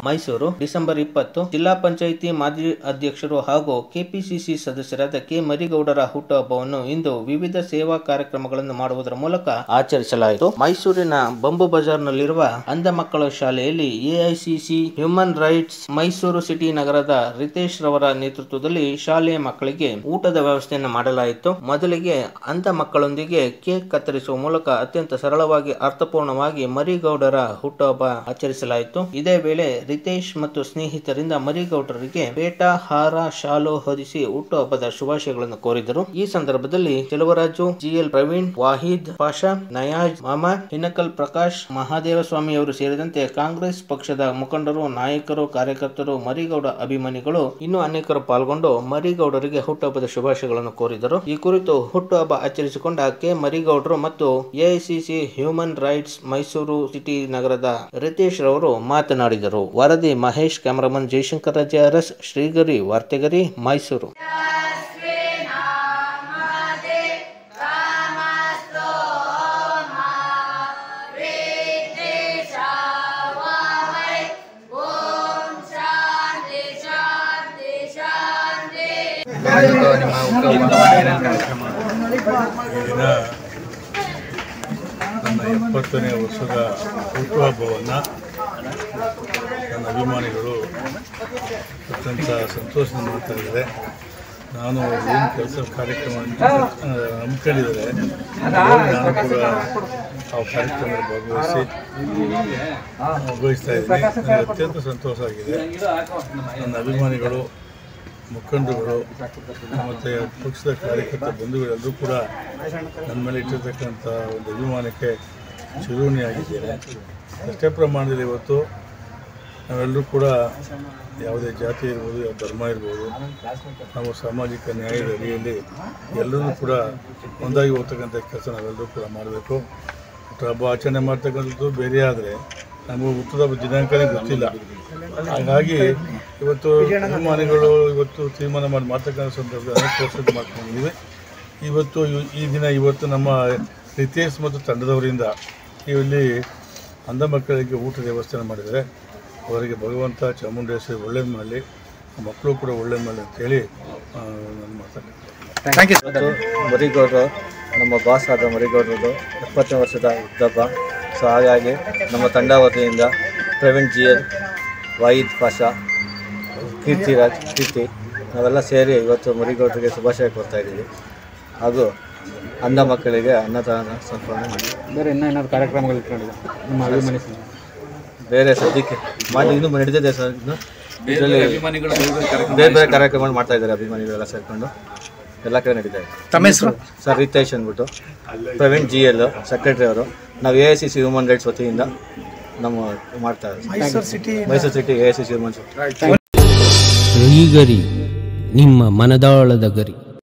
Mysuru December ಇಪ್ಪತ್ತು ಜಿಲ್ಲಾ ಪಂಚಾಯಿತಿ ಮಾಜಿ ಅಧ್ಯಕ್ಷರು ಹಾಗೂ ಕೆಪಿಸಿಸಿ ಸದಸ್ಯರಾದ ಕೆ ಮರಿಗೌಡರ ಹುಟ್ಟುಹಬ್ಬವನ್ನು ಇಂದು ವಿವಿಧ ಸೇವಾ ಕಾರ್ಯಕ್ರಮಗಳನ್ನು ಮಾಡುವುದರ ಮೂಲಕ ಆಚರಿಸಲಾಯಿತು ಮೈಸೂರಿನ ಬಂಬು ಬಜಾರ್ನಲ್ಲಿರುವ ಅಂಧ ಮಕ್ಕಳ ಶಾಲೆಯಲ್ಲಿ AICC human rights Mysuru city ನಗರದ ರಿತೇಶ್ ರವರ ನೇತೃತ್ವದಲ್ಲಿ ಶಾಲೆಯ ಮಕ್ಕಳಿಗೆ ಊಟದ ವ್ಯವಸ್ಥೆಯನ್ನು ಮಾಡಲಾಯಿತು ಮೊದಲಿಗೆ ಅಂಧ ಮಕ್ಕಳೊಂದಿಗೆ ಕೇಕ್ ಕತ್ತರಿಸುವ ಮೂಲಕ ಅತ್ಯಂತ ಸರಳವಾಗಿ ಅರ್ಥಪೂರ್ಣವಾಗಿ ಮರಿಗೌಡರ ಹುಟ್ಟುಹಬ್ಬ ಆಚರಿಸಲಾಯಿತು ಇದೇ ವೇಳೆ ರಿತೇಶ್ ಮತ್ತು ಸ್ನೇಹಿತರಿಂದ ಮರಿಗೌಡರಿಗೆ ಪೇಟ ಹಾರ ಶಾಲು ಹೊದಿಸಿ ಹುಟ್ಟುಹಬ್ಬದ ಶುಭಾಶಯಗಳನ್ನು ಕೋರಿದರು ಈ ಸಂದರ್ಭದಲ್ಲಿ ಚೆಲುವರಾಜು ಜಿಎಲ್ ಪ್ರವೀಣ್ ವಾಹಿದ್ ಪಾಷಾ ನಯಾಜ್ ಮಾಮಾ ಹಿನಕಲ್ ಪ್ರಕಾಶ್ ಮಹಾದೇವ ಸ್ವಾಮಿ ಅವರು ಸೇರಿದಂತೆ ಕಾಂಗ್ರೆಸ್ ಪಕ್ಷದ ಮುಖಂಡರು ನಾಯಕರು ಕಾರ್ಯಕರ್ತರು ಮರಿಗೌಡ ಅಭಿಮಾನಿಗಳು ಇನ್ನೂ ಅನೇಕರು ಪಾಲ್ಗೊಂಡು ಮರಿಗೌಡರಿಗೆ ಹುಟ್ಟುಹಬ್ಬದ ಶುಭಾಶಯಗಳನ್ನು ಕೋರಿದರು ಈ ಕುರಿತು ಹುಟ್ಟುಹಬ್ಬ ಆಚರಿಸಿಕೊಂಡ ಕೆ ಮರಿಗೌಡರು ಮತ್ತು AICC human rights Mysuru city ನಗರದ ರಿತೇಶ್ ರವರು ಮಾತನಾಡಿದರು ವರದಿ ಮಹೇಶ್ ಕ್ಯಾಮರಾಮನ್ ಜಯಶಂಕರ್ ರಾಜ ಅರಸ್ ಶ್ರೀಗರಿ ವಾರ್ತೆಗರಿ ಮೈಸೂರು ಇವತ್ತು ನಿಮ್ಮ ಹುಟ್ಟುಹಬ್ಬ ಕಾರ್ಯಕ್ರಮ ದಿನ ನನ್ನ ಎಪ್ಪತ್ತನೇ ವರ್ಷದ ಹುಟ್ಟುಹಬ್ಬವನ್ನು ನನ್ನ ಅಭಿಮಾನಿಗಳು ಅತ್ಯಂತ ಸಂತೋಷದಿಂದ ಮಾಡ್ತಾ ಇದ್ದಾರೆ ನಾನು ಏನು ಕೆಲಸ ಕಾರ್ಯಕ್ರಮ ಆ, ಹಮ್ಮಿಕೊಂಡಿದ್ದಾರೆ ನಾನು ಕೂಡ ಆ ಕಾರ್ಯಕ್ರಮದಲ್ಲಿ ಭಾಗವಹಿಸಿ ಭಾಗವಹಿಸ್ತಾ ಇದ್ದೀನಿ ನನಗೆ ಅತ್ಯಂತ ಸಂತೋಷ ಆಗಿದೆ ನನ್ನ ಅಭಿಮಾನಿಗಳು ಮುಖಂಡರುಗಳು ಮತ್ತು ಪಕ್ಷದ ಕಾರ್ಯಕರ್ತ ಬಂಧುಗಳೆಲ್ಲರೂ ಕೂಡ ನನ್ನ ಮೇಲೆ ಇಟ್ಟಿರ್ತಕ್ಕಂಥ ಒಂದು ಅಭಿಮಾನಕ್ಕೆ ಚಿರುಣಿಯಾಗಿದ್ದೇನೆ ಅಷ್ಟೇ ಪ್ರಮಾಣದಲ್ಲಿ ಇವತ್ತು ನಾವೆಲ್ಲರೂ ಕೂಡ ಯಾವುದೇ ಜಾತಿ ಇರ್ಬೋದು ಯಾವ ಧರ್ಮ ಇರ್ಬೋದು ನಾವು ಸಾಮಾಜಿಕ ನ್ಯಾಯದ ಅಡಿಯಲ್ಲಿ ಎಲ್ಲರೂ ಕೂಡ ಒಂದಾಗಿ ಹೋಗ್ತಕ್ಕಂಥ ಕೆಲಸ ನಾವೆಲ್ಲರೂ ಕೂಡ ಮಾಡಬೇಕು ಹುಟ್ಟುಹಬ್ಬ ಆಚರಣೆ ಮಾಡ್ತಕ್ಕಂಥದ್ದು ಬೇರೆ ಆದರೆ ನಮಗೆ ಹುಟ್ಟುಹಬ್ಬ ದಿನಾಂಕನೇ ಗೊತ್ತಿಲ್ಲ ಹಾಗಾಗಿ ಇವತ್ತು ಅಭಿಮಾನಿಗಳು ಇವತ್ತು ತೀರ್ಮಾನ ಮಾಡಿ ಮಾಡ್ತಕ್ಕಂಥ ಸಂದರ್ಭದಲ್ಲಿ ಅನೇಕ ವರ್ಷದ ಮಾಡ್ಕೊಂಡಿದ್ದೀವಿ ಇವತ್ತು ಇವ್- ಈ ದಿನ ಇವತ್ತು ನಮ್ಮ ರಿತೇಶ್ ಮತ್ತು ತಂಡದವರಿಂದ ಇಲ್ಲಿ ಅಂಧ ಮಕ್ಕಳಿಗೆ ಊಟದ ವ್ಯವಸ್ಥೆ ಮಾಡಿದ್ದಾರೆ ಅವರಿಗೆ ಭಗವಂತ ಚಾಮುಂಡೇಶ್ವರಿ ಒಳ್ಳೇದು ಮಾಡಲಿ ಮಕ್ಕಳು ಕೂಡ ಒಳ್ಳೇದು ಮಾಡಲಿ ಅಂತೇಳಿ ಆ, ನಾನು ಮಾತಾಡ್ತೀನಿ ಇವತ್ತು ಮರಿಗೌಡರು ನಮ್ಮ ಬಾಸ್ ಆದ ಮರಿಗೌಡರದು ಎಪ್ಪತ್ತನೇ ವರ್ಷದ ಹುಟ್ಟುಹಬ್ಬ ಸೊ ಹಾಗಾಗಿ ನಮ್ಮ ತಂಡ ವತಿಯಿಂದ ಪ್ರವೀಣ್ ಜಿ ಎಲ್ ವಾಹಿದ್ ಪಾಷಾ ಕೀರ್ತಿರಾಜ್ ಕೀರ್ತಿ ನಾವೆಲ್ಲ ಸೇರಿ ಇವತ್ತು ಮರಿಗೌಡರಿಗೆ ಶುಭಾಶಯ ಕೊಡ್ತಾ ಇದ್ದೀವಿ ಹಾಗೂ ಅಂಧ ಮಕ್ಕಳಿಗೆ ಅನ್ನದಾನ ಸಂಪೂರ್ಣ ಮಾಡಿ ಬೇರೆ ಇನ್ನೂ ಏನಾದ್ರು ಕಾರ್ಯಕ್ರಮಗಳು ಇಟ್ಕೊಂಡಿದೆ ನಿಮ್ಮ ಅಭಿಮಾನಿ ಸಂಘ. ಬೇರೆ ಸದ್ಯಕ್ಕೆ ಮಾಡಿ ಇನ್ನೂ ನಡೆದಿದೆ ಸರ್ ಇನ್ನು ಇದರಲ್ಲಿ ಬೇರೆ ಬೇರೆ ಕಾರ್ಯಕ್ರಮ ಮಾಡ್ತಾ ಇದ್ದಾರೆ ಅಭಿಮಾನಿಗಳೆಲ್ಲ ಸೇರಿಕೊಂಡು ಎಲ್ಲ ಕಡೆ ನಡೀತಾ ಇದೆ ತಮ್ಮ ಹೆಸರು ಸರ್ ರಿತೇಶ್ ಅಂದ್ಬಿಟ್ಟು ಪ್ರವೀಣ್ ಜಿ ಎಲ್ ಸೆಕ್ರೆಟರಿ ಅವರು ನಾವು A I C C human rights ವತಿಯಿಂದ ನಮ್ಮ ಮಾಡ್ತಾ ಇದ್ದೀವಿ Mysuru city Mysuru city A I C C human ಶ್ರೀಗರಿ ನಿಮ್ಮ ಮನದಾಳದ ಗರಿ